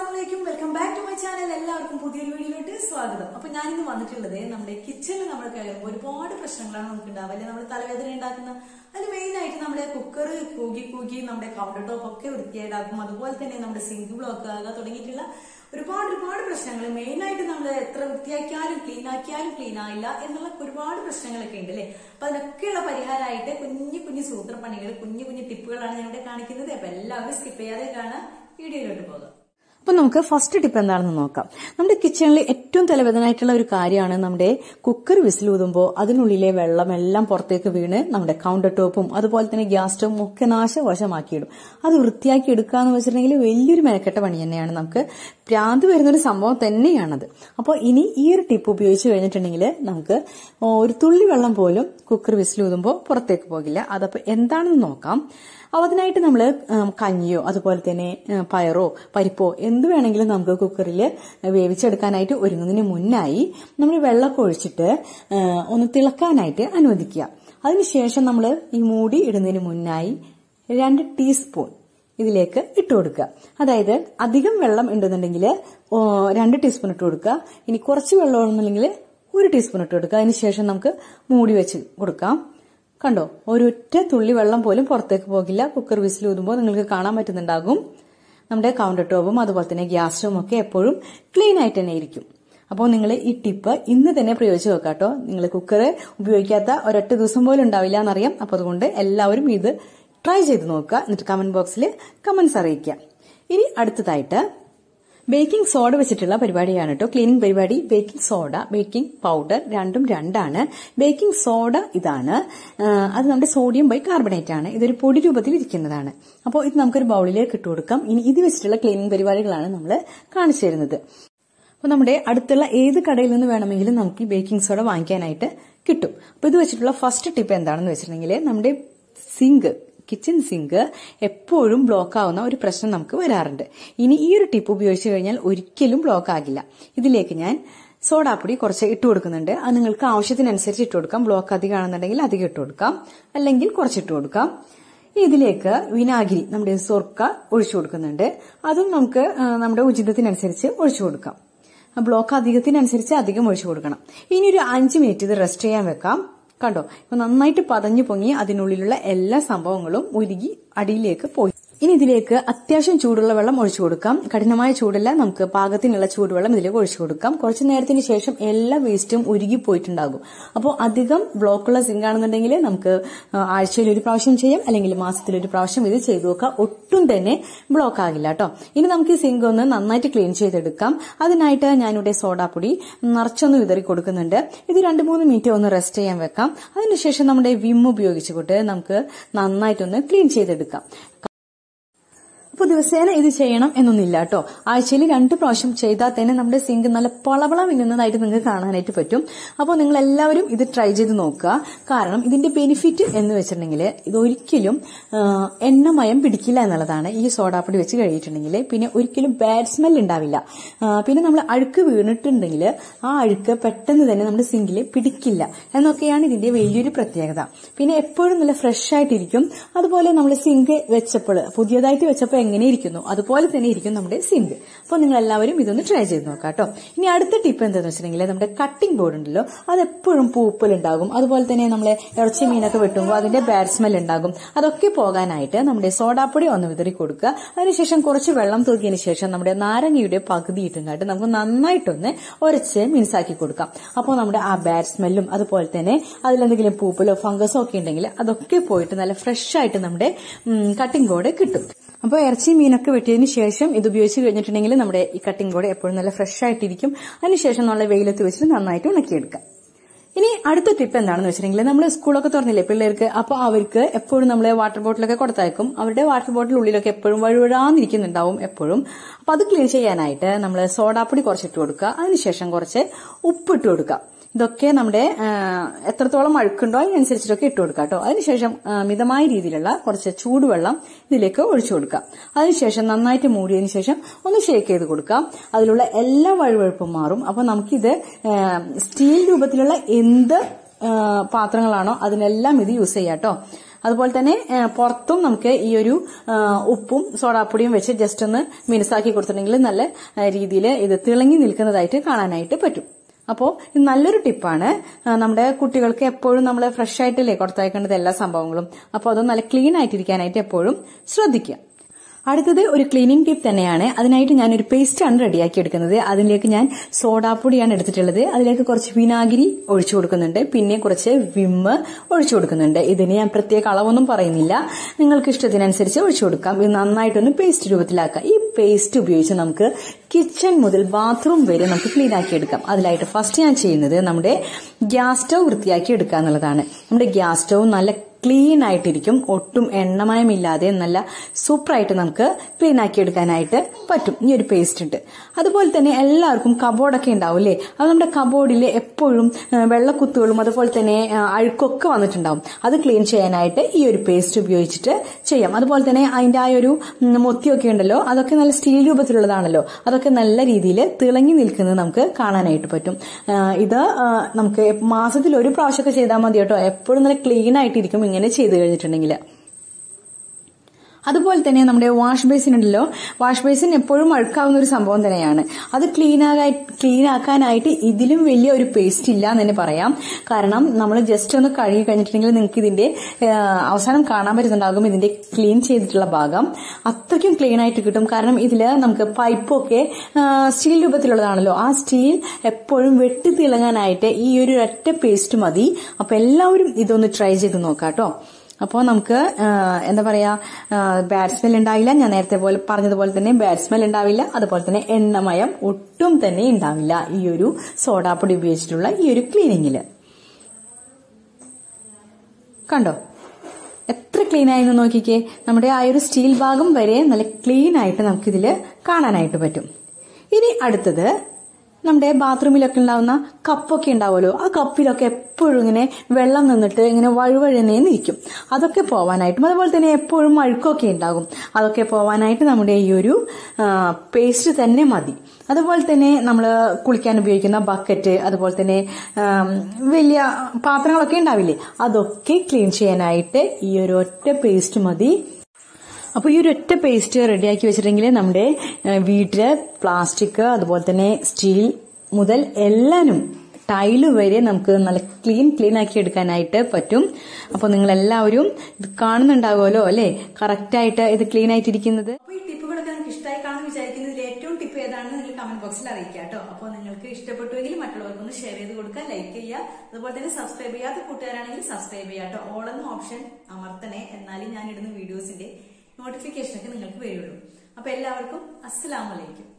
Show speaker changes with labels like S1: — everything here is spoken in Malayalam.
S1: അസ്സലാമലൈക്കും welcome back to my channel എല്ലാവർക്കും പുതിയൊരു വീഡിയോയിലോട്ട് സ്വാഗതം അപ്പൊ ഞാനിന്ന് വന്നിട്ടുള്ളത് നമ്മുടെ കിച്ചണിൽ നമ്മൾ കയറുമ്പോൾ ഒരുപാട് പ്രശ്നങ്ങളാണ് നമുക്ക് ഉണ്ടാവുക അല്ലെ നമ്മൾ തലവേദന ഉണ്ടാക്കുന്ന അതിൽ മെയിൻ ആയിട്ട് നമ്മുടെ കുക്കർ കൂകി കൂകി നമ്മുടെ കൗണ്ടർ ടോപ്പ് ഒക്കെ വൃത്തിയായിട്ടാക്കും അതുപോലെ തന്നെ നമ്മുടെ സിങ്ക് ബ്ലോക്ക് ആകുക തുടങ്ങിയിട്ടുള്ള ഒരുപാട് ഒരുപാട് പ്രശ്നങ്ങൾ മെയിൻ ആയിട്ട് നമ്മൾ എത്ര വൃത്തിയാക്കിയാലും ക്ലീൻ ആക്കിയാലും ക്ലീൻ ആയില്ല എന്നുള്ള ഒരുപാട് പ്രശ്നങ്ങളൊക്കെ ഉണ്ട് അല്ലെ അപ്പൊ അതിനൊക്കെയുള്ള പരിഹാരമായിട്ട് കുഞ്ഞു കുഞ്ഞു സൂത്രപ്പണികൾ കുഞ്ഞു കുഞ്ഞു ടിപ്പുകളാണ് ഞാൻ ഇവിടെ കാണിക്കുന്നത് അപ്പൊ എല്ലാവരും സ്കിപ്പ് ചെയ്യാതെ കാണാൻ വീഡിയോയിലോട്ട് പോകാം
S2: അപ്പൊ നമുക്ക് ഫസ്റ്റ് ടിപ്പ് എന്താണെന്ന് നോക്കാം നമ്മുടെ കിച്ചണിൽ ഏറ്റവും തലവേദനായിട്ടുള്ള ഒരു കാര്യമാണ് നമ്മുടെ കുക്കർ വിസിലൂതുമ്പോൾ അതിനുള്ളിലെ വെള്ളം എല്ലാം പുറത്തേക്ക് വീണ് നമ്മുടെ കൗണ്ടർ ടോപ്പും അതുപോലെ തന്നെ ഗ്യാസ് സ്റ്റവും ഒക്കെ നാശവശമാക്കിയിടും അത് വൃത്തിയാക്കി എടുക്കുക എന്ന് വെച്ചിട്ടുണ്ടെങ്കിൽ വലിയൊരു മെനക്കെട്ട പണി തന്നെയാണ് നമുക്ക് ഭ്രാന്ത് വരുന്നൊരു സംഭവം തന്നെയാണത് അപ്പോൾ ഇനി ഈ ഒരു ടിപ്പ് ഉപയോഗിച്ച് കഴിഞ്ഞിട്ടുണ്ടെങ്കിൽ നമുക്ക് ഒരു തുള്ളി വെള്ളം പോലും കുക്കർ വിസിലൂതുമ്പോൾ പുറത്തേക്ക് പോകില്ല അതപ്പോൾ എന്താണെന്ന് നോക്കാം അപ്പോൾ അതിനായിട്ട് നമ്മൾ കഞ്ഞിയോ അതുപോലെ തന്നെ പയറോ പരിപ്പോ എന്ത് വേണമെങ്കിലും നമുക്ക് കുക്കറിൽ വേവിച്ചെടുക്കാനായിട്ട് ഒരുങ്ങുന്നതിന് മുന്നായി നമ്മൾ വെള്ളമൊക്കെ ഒഴിച്ചിട്ട് ഒന്ന് തിളക്കാനായിട്ട് അനുവദിക്കുക അതിനുശേഷം നമ്മൾ ഈ മൂടി ഇടുന്നതിന് മുന്നായി രണ്ട് ടീസ്പൂൺ ഇതിലേക്ക് ഇട്ട് കൊടുക്കുക അതായത് അധികം വെള്ളം ഉണ്ടെന്നുണ്ടെങ്കിൽ രണ്ട് ടീസ്പൂൺ ഇട്ട് കൊടുക്കുക ഇനി കുറച്ച് വെള്ളം ഉണ്ടെന്നുണ്ടെങ്കിൽ ഒരു ടീസ്പൂൺ ഇട്ട് കൊടുക്കുക അതിനുശേഷം നമുക്ക് മൂടി വെച്ച് കൊടുക്കാം കണ്ടോ ഒരൊറ്റ തുള്ളി വെള്ളം പോലും പുറത്തേക്ക് പോകില്ല കുക്കർ വിസിൽ ഊതുമ്പോൾ നിങ്ങൾക്ക് കാണാൻ പറ്റുന്നുണ്ടാകും നമ്മുടെ കൗണ്ടർ ടോപ്പും അതുപോലെ തന്നെ ഗ്യാസ് സ്റ്റവും ഒക്കെ എപ്പോഴും ക്ലീൻ ആയിട്ട് തന്നെ ഇരിക്കും അപ്പോൾ നിങ്ങൾ ഈ ടിപ്പ് ഇന്ന് തന്നെ പ്രയോഗിച്ച് നോക്കാം കേട്ടോ നിങ്ങൾ കുക്കർ ഉപയോഗിക്കാത്ത ഒരൊറ്റ ദിവസം പോലും ഉണ്ടാവില്ല എന്നറിയാം അപ്പോൾ അതുകൊണ്ട് എല്ലാവരും ഇത് ട്രൈ ചെയ്ത് നോക്കുക എന്നിട്ട് കമന്റ് ബോക്സിൽ കമന്റ്സ് അറിയിക്കുക ഇനി അടുത്തതായിട്ട് ബേക്കിംഗ് സോഡ വെച്ചിട്ടുള്ള പരിപാടിയാണ് കേട്ടോ ക്ലീനിങ് പരിപാടി ബേക്കിംഗ് സോഡ ബേക്കിംഗ് പൗഡർ രണ്ടും രണ്ടാണ് ബേക്കിംഗ് സോഡ ഇതാണ് അത് നമ്മുടെ സോഡിയം ബൈ കാർബണേറ്റ് ആണ് ഇതൊരു പൊടി രൂപത്തിൽ ഇരിക്കുന്നതാണ് അപ്പോൾ ഇത് നമുക്കൊരു ബൗളിലേക്ക് ഇട്ട് കൊടുക്കാം ഇനി ഇത് വെച്ചിട്ടുള്ള ക്ലീനിങ് പരിപാടികളാണ് നമ്മൾ കാണിച്ചു തരുന്നത് അപ്പോൾ നമ്മുടെ അടുത്തുള്ള ഏത് കടയിൽ നിന്ന് വേണമെങ്കിലും നമുക്ക് ഈ ബേക്കിംഗ് സോഡ വാങ്ങിക്കാനായിട്ട് കിട്ടും അപ്പോൾ ഇത് വെച്ചിട്ടുള്ള ഫസ്റ്റ് ടിപ്പ് എന്താണെന്ന് വെച്ചിട്ടുണ്ടെങ്കിൽ നമ്മുടെ സിങ്ക് കിച്ചൺ സിങ്ക് എപ്പോഴും ബ്ലോക്ക് ആവുന്ന ഒരു പ്രശ്നം നമുക്ക് വരാറുണ്ട് ഇനി ഈ ഒരു ടിപ്പ് ഉപയോഗിച്ച് കഴിഞ്ഞാൽ ഒരിക്കലും ബ്ലോക്ക് ആകില്ല ഇതിലേക്ക് ഞാൻ സോഡാപ്പൊടി കുറച്ച് ഇട്ട് കൊടുക്കുന്നുണ്ട് അത് നിങ്ങൾക്ക് ആവശ്യത്തിനനുസരിച്ച് ഇട്ട് കൊടുക്കാം ബ്ലോക്ക് അധികം ആണെന്നുണ്ടെങ്കിൽ അധികം ഇട്ട് കൊടുക്കാം അല്ലെങ്കിൽ കുറച്ച് ഇട്ട് കൊടുക്കാം ഇതിലേക്ക് വിനാഗിരി നമ്മുടെ സൊർക്ക ഒഴിച്ചു കൊടുക്കുന്നുണ്ട് അതും നമുക്ക് നമ്മുടെ ഉചിതത്തിനനുസരിച്ച് ഒഴിച്ചു കൊടുക്കാം ബ്ലോക്ക് അധികത്തിനനുസരിച്ച് അധികം ഒഴിച്ചു കൊടുക്കണം ഇനി ഒരു അഞ്ച് മിനിറ്റ് ഇത് റെസ്റ്റ് ചെയ്യാൻ വെക്കാം കണ്ടോ ഇപ്പൊ നന്നായിട്ട് പതഞ്ഞു പൊങ്ങി അതിനുള്ളിലുള്ള എല്ലാ സംഭവങ്ങളും ഉരുകി അടിയിലേക്ക് പോയി ഇനി ഇതിലേക്ക് അത്യാവശ്യം ചൂടുള്ള വെള്ളം ഒഴിച്ചു കൊടുക്കാം കഠിനമായ ചൂടല്ല നമുക്ക് പാകത്തിനുള്ള ചൂടുവെള്ളം ഇതിലേക്ക് ഒഴിച്ചു കൊടുക്കാം കുറച്ച് നേരത്തിന് ശേഷം എല്ലാ വേസ്റ്റും ഉരുകി പോയിട്ടുണ്ടാകും അപ്പോൾ അധികം ബ്ലോക്കുള്ള സിങ്ക് ആണെന്നുണ്ടെങ്കിൽ നമുക്ക് ആഴ്ചയിൽ ഒരു പ്രാവശ്യം ചെയ്യാം അല്ലെങ്കിൽ മാസത്തിൽ ഒരു പ്രാവശ്യം ഇത് ചെയ്തു നോക്കാം ഒട്ടും തന്നെ ബ്ലോക്ക് ആകില്ല കേട്ടോ ഇനി നമുക്ക് ഈ സിങ്ക് ഒന്ന് നന്നായിട്ട് ക്ലീൻ ചെയ്തെടുക്കാം അതിനായിട്ട് ഞാനിവിടെ സോഡാപ്പൊടി നിറച്ചൊന്ന് വിതറി കൊടുക്കുന്നുണ്ട് ഇത് രണ്ട് മൂന്ന് മിനിറ്റ് ഒന്ന് റെസ്റ്റ് ചെയ്യാൻ വെക്കാം അതിനുശേഷം നമ്മുടെ വിം ഉപയോഗിച്ചുകൊണ്ട് നമുക്ക് നന്നായിട്ടൊന്ന് ക്ലീൻ ചെയ്തെടുക്കാം അപ്പോൾ ദിവസേന ഇത് ചെയ്യണം എന്നൊന്നുമില്ല കേട്ടോ ആഴ്ചയിൽ രണ്ട് പ്രാവശ്യം ചെയ്താൽ തന്നെ നമ്മുടെ സിങ്ക് നല്ല പളവള മിന്നുന്നതായിട്ട് നിങ്ങൾക്ക് കാണാനായിട്ട് പറ്റും അപ്പോൾ നിങ്ങൾ എല്ലാവരും ഇത് ട്രൈ ചെയ്ത് നോക്കുക കാരണം ഇതിന്റെ ബെനിഫിറ്റ് എന്ന് വെച്ചിട്ടുണ്ടെങ്കിൽ ഇത് ഒരിക്കലും എണ്ണമയം പിടിക്കില്ല എന്നുള്ളതാണ് ഈ സോഡാപ്പൊടി വെച്ച് കഴിയിട്ടുണ്ടെങ്കിൽ പിന്നെ ഒരിക്കലും ബാഡ് സ്മെൽ ഉണ്ടാവില്ല പിന്നെ നമ്മൾ അഴുക്ക് വീണിട്ടുണ്ടെങ്കിൽ ആ അഴുക്ക് പെട്ടെന്ന് തന്നെ നമ്മുടെ സിങ്കിൽ പിടിക്കില്ല എന്നൊക്കെയാണ് ഇതിന്റെ വലിയൊരു പ്രത്യേകത പിന്നെ എപ്പോഴും നല്ല ഫ്രഷ് ആയിട്ടിരിക്കും അതുപോലെ നമ്മൾ സിങ്ക് വെച്ചപ്പോൾ പുതിയതായിട്ട് വെച്ചപ്പോൾ എങ്ങനെ ഇരിക്കുന്നു അതുപോലെ തന്നെ ഇരിക്കും നമ്മുടെ സിങ്ക് അപ്പോൾ നിങ്ങൾ എല്ലാവരും ഇതൊന്ന് ട്രൈ ചെയ്ത് നോക്കാം കേട്ടോ ഇനി അടുത്ത ടിപ്പ് എന്താണെന്ന് വെച്ചിട്ടുണ്ടെങ്കിൽ നമ്മുടെ കട്ടിംഗ് ബോർഡ് ഉണ്ടല്ലോ അത് എപ്പോഴും പൂപ്പൽ ഉണ്ടാകും അതുപോലെ തന്നെ നമ്മൾ ഇറച്ചി മീനൊക്കെ വെട്ടുമ്പോൾ അതിന്റെ ബാഡ് സ്മെൽ ഉണ്ടാകും അതൊക്കെ പോകാനായിട്ട് നമ്മുടെ സോഡാപ്പൊടി ഒന്ന് വിതറി കൊടുക്കുക അതിനുശേഷം കുറച്ച് വെള്ളം തൂക്കിയതിന് ശേഷം നമ്മുടെ നാരങ്ങയുടെ പകുതി ഇട്ടുങ്ങാട്ട് നമുക്ക് നന്നായിട്ടൊന്ന് ഉരച്ച് മിനുസാക്കി കൊടുക്കാം അപ്പോൾ നമ്മുടെ ആ ബാഡ് സ്മെല്ലും അതുപോലെ തന്നെ അതിലെന്തെങ്കിലും പൂപ്പലോ ഫംഗസോ ഒക്കെ ഉണ്ടെങ്കിൽ അതൊക്കെ പോയിട്ട് നല്ല ഫ്രഷ് ആയിട്ട് നമ്മുടെ കട്ടിംഗ് ബോർഡ് കിട്ടും അപ്പോൾ ഇറച്ചി മീനൊക്കെ വെട്ടിയതിന് ശേഷം ഇത് ഉപയോഗിച്ച് കഴിഞ്ഞിട്ടുണ്ടെങ്കിൽ നമ്മുടെ ഈ കട്ടിംഗ് ബോർഡ് എപ്പോഴും നല്ല ഫ്രഷ് ആയിട്ടിരിക്കും അതിനുശേഷം നമ്മൾ വെയിലത്ത് വെച്ചിട്ട് നന്നായിട്ട് ഉണക്കിയെടുക്കാം ഇനി അടുത്ത ടിപ്പ് എന്താണെന്ന് വെച്ചിട്ടുണ്ടെങ്കിൽ നമ്മൾ സ്കൂളൊക്കെ തുറന്നില്ലേ പിള്ളേർക്ക് അപ്പോൾ അവർക്ക് എപ്പോഴും നമ്മൾ വാട്ടർ ബോട്ടിലൊക്കെ കൊടുത്തയക്കും അവരുടെ വാട്ടർ ബോട്ടിൽ ഉള്ളിലൊക്കെ എപ്പോഴും വഴുവഴാന്നിരിക്കുന്നുണ്ടാവും എപ്പോഴും അപ്പൊ അത് ക്ലീൻ ചെയ്യാനായിട്ട് നമ്മൾ സോഡാപ്പൊടി കുറച്ചിട്ട് കൊടുക്കുക അതിനുശേഷം കുറച്ച് ഉപ്പിട്ട് കൊടുക്കുക ഇതൊക്കെ നമ്മുടെ എത്രത്തോളം അഴുക്കുണ്ടോ അതിനനുസരിച്ചിട്ടൊക്കെ ഇട്ട് കൊടുക്കുക കേട്ടോ അതിനുശേഷം മിതമായ രീതിയിലുള്ള കുറച്ച് ചൂടുവെള്ളം ഇതിലേക്ക് ഒഴിച്ചു കൊടുക്കുക അതിനുശേഷം നന്നായിട്ട് മൂടിയതിനു ശേഷം ഒന്ന് ഷേക്ക് ചെയ്ത് കൊടുക്കാം അതിലുള്ള എല്ലാ വഴുവഴുപ്പും മാറും അപ്പൊ നമുക്കിത് സ്റ്റീൽ രൂപത്തിലുള്ള എന്ത് പാത്രങ്ങളാണോ അതിനെല്ലാം ഇത് യൂസ് ചെയ്യാം കേട്ടോ അതുപോലെ തന്നെ ആ, പുറത്തും നമുക്ക് ഈ ഒരു ആ, ഉപ്പും സോഡാപ്പൊടിയും വെച്ച് ജസ്റ്റ് ഒന്ന് മിനുസാക്കി കൊടുത്തിട്ടുണ്ടെങ്കിൽ നല്ല രീതിയിൽ ഇത് തിളങ്ങി നിൽക്കുന്നതായിട്ട് കാണാനായിട്ട് പറ്റും അപ്പോൾ ഇത് നല്ലൊരു ടിപ്പാണ് ആ, നമ്മുടെ കുട്ടികൾക്ക് എപ്പോഴും നമ്മൾ ഫ്രഷ് ആയിട്ടല്ലേ കൊടുത്തയക്കേണ്ടത് എല്ലാ സംഭവങ്ങളും അപ്പോൾ അത് നല്ല ക്ലീൻ ആയിട്ടിരിക്കാനായിട്ട് എപ്പോഴും ശ്രദ്ധിക്കുക അടുത്തത് ഒരു ക്ലീനിങ് ടിപ്പ് തന്നെയാണ് അതിനായിട്ട് ഞാൻ ഒരു പേസ്റ്റ് ആണ് റെഡിയാക്കി എടുക്കുന്നത് അതിലേക്ക് ഞാൻ സോഡാപ്പൊടിയാണ് എടുത്തിട്ടുള്ളത് അതിലേക്ക് കുറച്ച് വിനാഗിരി ഒഴിച്ചു കൊടുക്കുന്നുണ്ട് പിന്നെ കുറച്ച് വിമ്മ് ഒഴിച്ചു കൊടുക്കുന്നുണ്ട് ഇതിന് ഞാൻ പ്രത്യേക അളവൊന്നും പറയുന്നില്ല നിങ്ങൾക്ക് ഇഷ്ടത്തിനനുസരിച്ച് ഒഴിച്ചു കൊടുക്കാം ഇത് നന്നായിട്ടൊന്ന് പേസ്റ്റ് രൂപത്തിലാക്കാം ഈ പേസ്റ്റ് ഉപയോഗിച്ച് നമുക്ക് കിച്ചൺ മുതൽ ബാത്റൂം വരെ നമുക്ക് ക്ലീൻ ആക്കി എടുക്കാം അതിലായിട്ട് ഫസ്റ്റ് ഞാൻ ചെയ്യുന്നത് നമ്മുടെ ഗ്യാസ് സ്റ്റൗ വൃത്തിയാക്കി എടുക്കുക എന്നുള്ളതാണ് നമ്മുടെ ഗ്യാസ് സ്റ്റൗ നല്ല ക്ലീൻ ആയിട്ടിരിക്കും ഒട്ടും എണ്ണമയമില്ലാതെ നല്ല സൂപ്പറായിട്ട് നമുക്ക് ക്ലീൻ ആക്കി എടുക്കാനായിട്ട് പറ്റും ഈ ഒരു പേസ്റ്റ് ഉണ്ട് അതുപോലെ തന്നെ എല്ലാവർക്കും കബോർഡൊക്കെ ഉണ്ടാവും അല്ലേ അത് നമ്മുടെ കബോർഡിൽ എപ്പോഴും ആ, വെള്ളക്കുത്തുകളും അതുപോലെ തന്നെ ആ, അഴുക്കൊക്കെ വന്നിട്ടുണ്ടാവും അത് ക്ലീൻ ചെയ്യാനായിട്ട് ഈ ഒരു പേസ്റ്റ് ഉപയോഗിച്ചിട്ട് ചെയ്യാം അതുപോലെ തന്നെ അതിന്റെ ആ ഒരു ഉം, മൊത്തിയൊക്കെ ഉണ്ടല്ലോ അതൊക്കെ നല്ല സ്റ്റീൽ രൂപത്തിലുള്ളതാണല്ലോ അതൊക്കെ നല്ല രീതിയിൽ തിളങ്ങി നിൽക്കുന്നത് നമുക്ക് കാണാനായിട്ട് പറ്റും ആ, ഇത് ആ, നമുക്ക് മാസത്തിൽ ഒരു പ്രാവശ്യമൊക്കെ ചെയ്താൽ മതി കേട്ടോ എപ്പോഴും നല്ല ക്ലീൻ ആയിട്ടിരിക്കും ഇങ്ങനെ ചെയ്തു കഴിഞ്ഞിട്ടുണ്ടെങ്കിൽ അതുപോലെ തന്നെ നമ്മുടെ വാഷ് ബേസിൻ ഉണ്ടല്ലോ വാഷ് ബേസിൻ എപ്പോഴും അഴുക്കാവുന്ന ഒരു സംഭവം തന്നെയാണ് അത് ക്ലീൻ ആകാൻ ക്ലീൻ ആക്കാനായിട്ട് ഇതിലും വലിയ ഒരു പേസ്റ്റ് ഇല്ല എന്ന് തന്നെ പറയാം കാരണം നമ്മൾ ജസ്റ്റ് ഒന്ന് കഴുകി കഴിഞ്ഞിട്ടുണ്ടെങ്കിൽ നിങ്ങൾക്ക് ഇതിന്റെ ആ, അവസാനം കാണാൻ പറ്റുന്നുണ്ടാകും ഇതിന്റെ ക്ലീൻ ചെയ്തിട്ടുള്ള ഭാഗം അത്രയ്ക്കും ക്ലീൻ ആയിട്ട് കിട്ടും കാരണം ഇതില് നമുക്ക് പൈപ്പൊക്കെ സ്റ്റീൽ രൂപത്തിലുള്ളതാണല്ലോ ആ സ്റ്റീൽ എപ്പോഴും വെട്ടി തിളങ്ങാനായിട്ട് ഈ ഒരു ഒറ്റ പേസ്റ്റ് മതി അപ്പൊ എല്ലാവരും ഇതൊന്ന് ട്രൈ ചെയ്ത് നോക്കാം കേട്ടോ അപ്പോൾ നമുക്ക് ആ, എന്താ പറയാ ബാഡ് സ്മെൽ ഉണ്ടാവില്ല ഞാൻ നേരത്തെ പോലെ പറഞ്ഞതുപോലെ തന്നെ ബാഡ് സ്മെൽ ഉണ്ടാവില്ല അതുപോലെ തന്നെ എണ്ണമയം ഒട്ടും തന്നെ ഉണ്ടാവില്ല ഈ ഒരു സോഡാപ്പൊടി ഉപയോഗിച്ചിട്ടുള്ള ഈ ഒരു ക്ലീനിങ്ങിൽ കണ്ടോ എത്ര ക്ലീൻ ആയെന്ന് നോക്കിക്കേ നമ്മുടെ ആ ഒരു സ്റ്റീൽ ഭാഗം വരെ നല്ല ക്ലീൻ ആയിട്ട് നമുക്കിതിൽ കാണാനായിട്ട് പറ്റും ഇനി അടുത്തത് നമ്മുടെ ബാത്റൂമിലൊക്കെ ഉണ്ടാവുന്ന കപ്പൊക്കെ ഉണ്ടാവുമല്ലോ ആ കപ്പിലൊക്കെ എപ്പോഴും ഇങ്ങനെ വെള്ളം നിന്നിട്ട് ഇങ്ങനെ വഴുവഴുന്നേ നിൽക്കും അതൊക്കെ പോവാനായിട്ടും അതുപോലെ തന്നെ എപ്പോഴും അഴുക്കൊക്കെ ഉണ്ടാകും അതൊക്കെ പോവാനായിട്ട് നമ്മുടെ ഈ ഒരു പേസ്റ്റ് തന്നെ മതി അതുപോലെ തന്നെ നമ്മൾ കുളിക്കാൻ ഉപയോഗിക്കുന്ന ബക്കറ്റ് അതുപോലെ തന്നെ ആം, വലിയ പാത്രങ്ങളൊക്കെ ഉണ്ടാവില്ലേ അതൊക്കെ ക്ലീൻ ചെയ്യാനായിട്ട് ഈ ഒരു ഒറ്റ പേസ്റ്റ് മതി അപ്പോൾ ഈ ഒരു ഒറ്റ പേസ്റ്റ് റെഡിയാക്കി വെച്ചിട്ടുണ്ടെങ്കിൽ നമ്മുടെ ഏഹ്, വീട്ടിലെ പ്ലാസ്റ്റിക് അതുപോലെ തന്നെ സ്റ്റീൽ മുതൽ എല്ലാനും ടൈല് വരെ നമുക്ക് നല്ല ക്ലീൻ ക്ലീൻ ആക്കി എടുക്കാനായിട്ട് പറ്റും അപ്പോൾ നിങ്ങൾ എല്ലാവരും ഇത് കാണുന്നുണ്ടാകുമല്ലോ അല്ലേ കറക്റ്റായിട്ട് ഇത് ക്ലീൻ ആയിട്ടിരിക്കുന്നത്
S1: അപ്പൊ ഈ ടിപ്പുകളൊക്കെ നിങ്ങൾക്ക് ഇഷ്ടമായി കാണുമെന്ന് വിചാരിക്കുന്നതിൽ ഏറ്റവും ടിപ്പ് ഏതാണെന്ന് നിങ്ങൾ കമന്റ് ബോക്സിൽ അറിയിക്കുക കേട്ടോ അപ്പോൾ നിങ്ങൾക്ക് ഇഷ്ടപ്പെട്ടുവെങ്കിൽ മറ്റുള്ളവർക്കൊന്ന് ഷെയർ ചെയ്ത് കൊടുക്കുക ലൈക്ക് ചെയ്യുക അതുപോലെ തന്നെ സബ്സ്ക്രൈബ് ചെയ്യാത്ത കൂട്ടുകാരാണെങ്കിൽ സബ്സ്ക്രൈബ് ചെയ്യുക കേട്ടോ ഓൾ എന്ന ഓപ്ഷൻ അമർത്തണേ എന്നാലും ഞാൻ ഇടുന്ന വീഡിയോസിന്റെ നോട്ടിഫിക്കേഷൻ ഒക്കെ നിങ്ങൾക്ക് വരുള്ളൂ അപ്പൊ എല്ലാവർക്കും അസ്സലാമലൈക്കും